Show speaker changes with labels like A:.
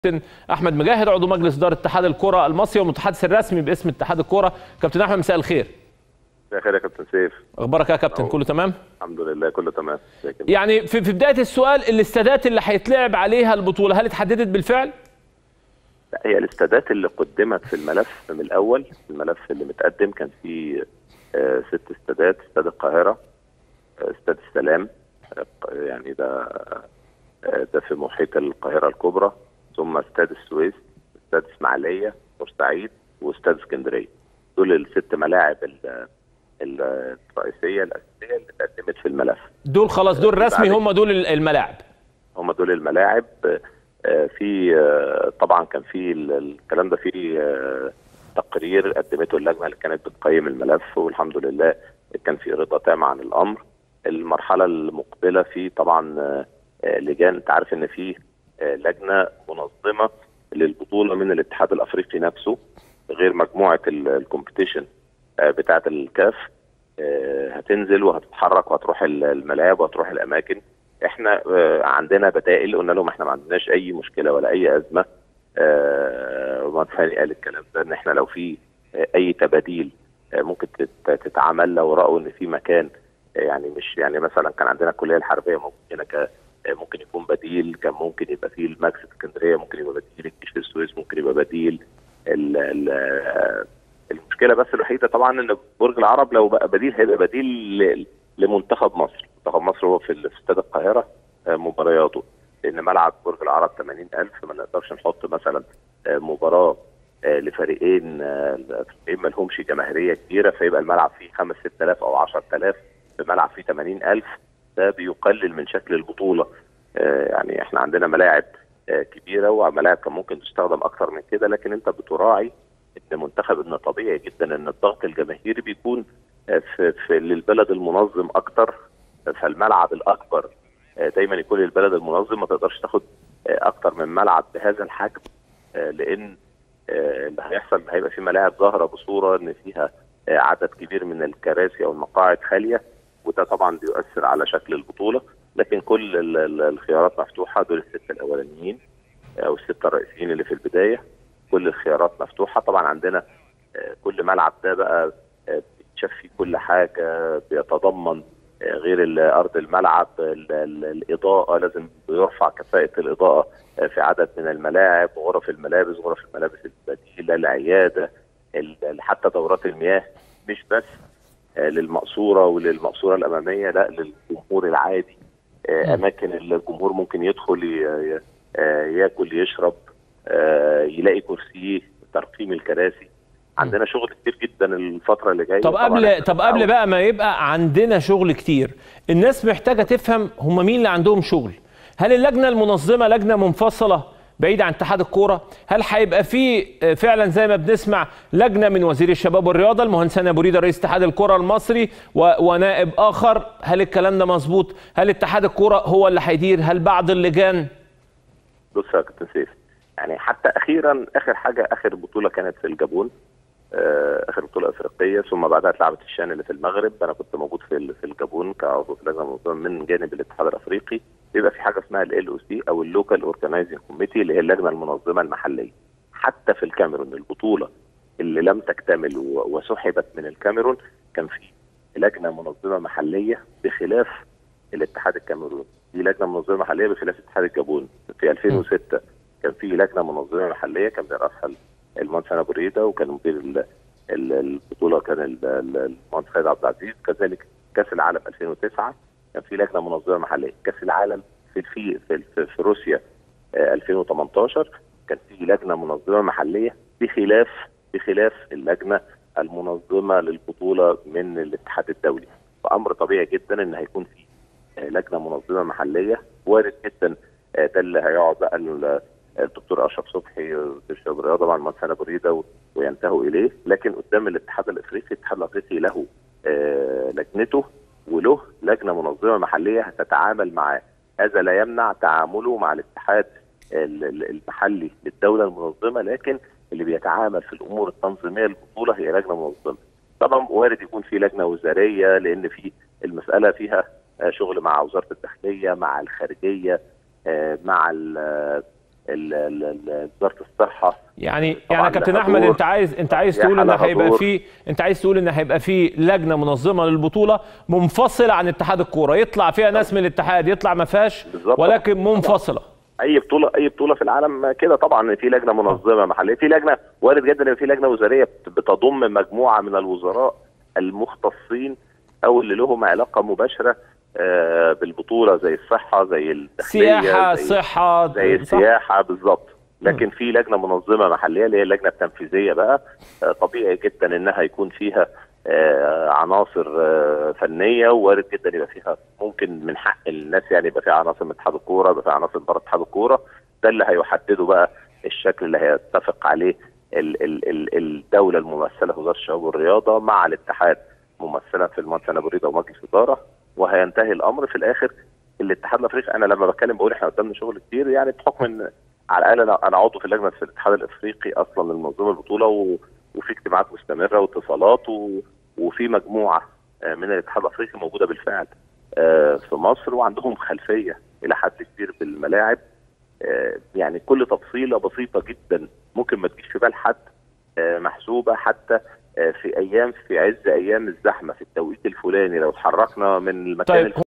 A: كابتن احمد مجاهد عضو مجلس اداره اتحاد الكره المصري والمتحدث الرسمي باسم اتحاد الكره كابتن احمد مساء الخير
B: مساء الخير يا كابتن سيف
A: اخبارك يا كابتن
B: أهو.
A: كله تمام
B: الحمد لله كله تمام ازيك يا
A: يعني في في بدايه السؤال الاستادات اللي هيتلعب عليها البطوله هل اتحددت بالفعل
B: لا، هي الاستادات اللي قدمت في الملف من الاول الملف اللي متقدم كان فيه آه، ست استادات استاد القاهره آه، استاد السلام آه، يعني ده آه، ده في محيط القاهره الكبرى ثم استاد السويس استاد اسماعيليه بورسعيد واستاد اسكندريه دول الست ملاعب ال- ال- الرئيسيه الاساسيه اللي اتقدمت في الملف
A: دول خلاص دول رسمي
B: بعد-
A: هم دول الملاعب
B: هم دول الملاعب آه، في آه، طبعا كان في ال- الكلام ده في آه، تقرير قدمته اللجنه اللي كانت بتقيم الملف والحمد لله كان في رضا تام عن الامر المرحله المقبله في طبعا آه، آه، لجان انت عارف ان في آه، لجنه منظمه للبطوله من الاتحاد الافريقي نفسه غير مجموعه ال- الكومبيتيشن آه، بتاعه الكاف آه، هتنزل وهتتحرك وهتروح ال- الملاعب وهتروح الاماكن احنا آه، عندنا بدائل قلنا لهم احنا ما عندناش اي مشكله ولا اي ازمه آه، وما ثاني قال الكلام ده ان احنا لو في آه، اي تباديل آه، ممكن تت- تتعمل لو راوا ان في مكان آه، يعني مش يعني مثلا كان عندنا الكليه الحربيه ممكن هنا ك- آه، ممكن يكون بديل كان ممكن يبقى فيه الماكس في اسكندريه ممكن يبقى بديل الجيش في السويس ممكن يبقى بديل ال ال آه، المشكله بس الوحيده طبعا ان برج العرب لو بقى بديل هيبقى بديل ل- لمنتخب مصر منتخب مصر هو في ال- في استاد القاهره آه، مبارياته لان ملعب برج العرب 80000 ما نقدرش نحط مثلا آه، مباراه آه، لفريقين آه، فريقين ما لهمش جماهيريه كبيره فيبقى الملعب فيه 5 6000 او 10000 في ملعب فيه 80000 ده بيقلل من شكل البطوله آه، يعني احنا عندنا ملاعب آه، كبيره وملاعب كان ممكن تستخدم اكثر من كده لكن انت بتراعي ان منتخب ان طبيعي جدا ان الضغط الجماهيري بيكون آه، في, في للبلد المنظم اكتر فالملعب الاكبر آه، دايما يكون للبلد المنظم ما تقدرش تاخد آه، اكتر من ملعب بهذا الحجم آه، لان آه، اللي هيحصل هيبقى في ملاعب ظاهره بصوره ان فيها آه، عدد كبير من الكراسي او المقاعد خاليه وده طبعا بيؤثر على شكل البطوله لكن كل ال- ال- الخيارات مفتوحه دول السته الاولانيين او السته الرئيسيين اللي في البدايه كل الخيارات مفتوحه طبعا عندنا آه، كل ملعب ده بقى آه، بيتشاف فيه كل حاجه بيتضمن آه، غير ال- ارض الملعب ال- ال- الاضاءه لازم بيرفع كفاءه الاضاءه آه، في عدد من الملاعب غرف الملابس غرف الملابس البديله العياده ال- ال- حتى دورات المياه مش بس آه، للمقصوره وللمقصوره الاماميه لا للجمهور العادي آه،
A: مم.
B: اماكن الجمهور ممكن يدخل ي- ي- آه، ياكل يشرب آه، يلاقي كرسيه ترقيم الكراسي عندنا شغل كتير جدا الفتره اللي جايه
A: طب
B: طبعاً
A: قبل
B: إحنا
A: طب قبل
B: بنحاول-
A: بقى ما يبقى عندنا شغل كتير الناس محتاجه تفهم هم مين اللي عندهم شغل هل اللجنه المنظمه لجنه منفصله بعيدة عن اتحاد الكوره هل هيبقى في آه، فعلا زي ما بنسمع لجنه من وزير الشباب والرياضه المهندس هاني ابو ريده رئيس اتحاد الكوره المصري و- ونائب اخر هل الكلام ده مظبوط هل اتحاد الكوره هو اللي هيدير هل بعض اللجان
B: بص يا كابتن سيف يعني حتى اخيرا اخر حاجه اخر بطوله كانت في الجابون آه، اخر بطوله افريقيه ثم بعدها اتلعبت الشان اللي في المغرب انا كنت موجود في ال- في الجابون كعضو في اللجنه المنظمه من جانب الاتحاد الافريقي بيبقى في حاجه اسمها ال او سي او اللوكال اورجنايزنج كوميتي اللي هي اللجنه المنظمه المحليه حتى في الكاميرون البطوله اللي لم تكتمل و- وسحبت من الكاميرون كان في لجنه منظمه محليه بخلاف الاتحاد الكاميروني دي لجنه منظمه محليه بخلاف اتحاد الجابون في 2006 كان في لجنه منظمه محليه كان بيرأسها المهندس هاني ابو ريده وكان مدير ال- ال- البطوله كان ال- ال- المهندس خالد عبد العزيز كذلك كاس العالم 2009 كان في لجنه منظمه محليه كاس العالم في في في, في, في روسيا آه، 2018 كان في لجنه منظمه محليه بخلاف بخلاف اللجنه المنظمه للبطوله من الاتحاد الدولي فامر طبيعي جدا ان هيكون في آه، لجنه منظمه محليه وارد جدا آه، ده اللي هيقعد بقى ال- الدكتور اشرف صبحي وزير الشباب والرياضه مع المهندس هاني ابو ريده و- وينتهوا اليه لكن قدام الاتحاد الافريقي الاتحاد الافريقي له آه، لجنته وله لجنه منظمه محليه هتتعامل معاه هذا لا يمنع تعامله مع الاتحاد ال- ال- المحلي للدوله المنظمه لكن اللي بيتعامل في الامور التنظيميه للبطوله هي لجنه منظمه طبعا وارد يكون في لجنه وزاريه لان في المساله فيها آه، شغل مع وزاره الداخليه مع الخارجيه آه، مع ال- ال- ال- ال- وزاره الصحه
A: يعني
B: طبعاً
A: يعني يا كابتن
B: لها
A: احمد
B: دور.
A: انت عايز انت عايز
B: السياحة
A: تقول ان
B: لها
A: هيبقى
B: دور.
A: في انت عايز تقول ان هيبقى في لجنه منظمه للبطوله منفصله عن اتحاد الكوره يطلع فيها ناس من الاتحاد يطلع ما فيهاش
B: بالظبط.
A: ولكن منفصله
B: اي بطوله اي بطوله في العالم كده طبعا في لجنه منظمه محليه في لجنه وارد جدا ان في لجنه وزاريه بتضم مجموعه من الوزراء المختصين او اللي لهم علاقه مباشره آه، بالبطوله زي الصحه زي الداخليه
A: سياحه
B: زي
A: صحه
B: زي
A: صح؟
B: السياحه بالظبط لكن في لجنه منظمه محليه اللي هي اللجنه التنفيذيه بقى آه، طبيعي جدا انها يكون فيها آه، عناصر آه، فنيه وارد جدا يبقى فيها ممكن من حق الناس يعني يبقى فيها عناصر من اتحاد الكوره يبقى فيها عناصر بره اتحاد الكوره ده اللي هيحدده بقى الشكل اللي هيتفق عليه ال- ال- ال- الدوله الممثله في وزاره الشباب والرياضه مع الاتحاد ممثلا في المهندس ابو ريده ومجلس اداره وهينتهي الامر في الاخر الاتحاد الافريقي انا لما بتكلم بقول احنا قدامنا شغل كتير يعني بحكم ان على الاقل انا انا عضو في لجنه في الاتحاد الافريقي اصلا لمنظمه البطوله و... وفي اجتماعات مستمره واتصالات و... وفي مجموعه آه، من الاتحاد الافريقي موجوده بالفعل آه، في مصر وعندهم خلفيه الى حد كبير بالملاعب آه، يعني كل تفصيله بسيطه جدا ممكن ما تجيش في بال حد آه، محسوبه حتى آه، في ايام في عز ايام الزحمه في التوقيت الفلاني لو اتحركنا من المكان
A: طيب
B: الفلاني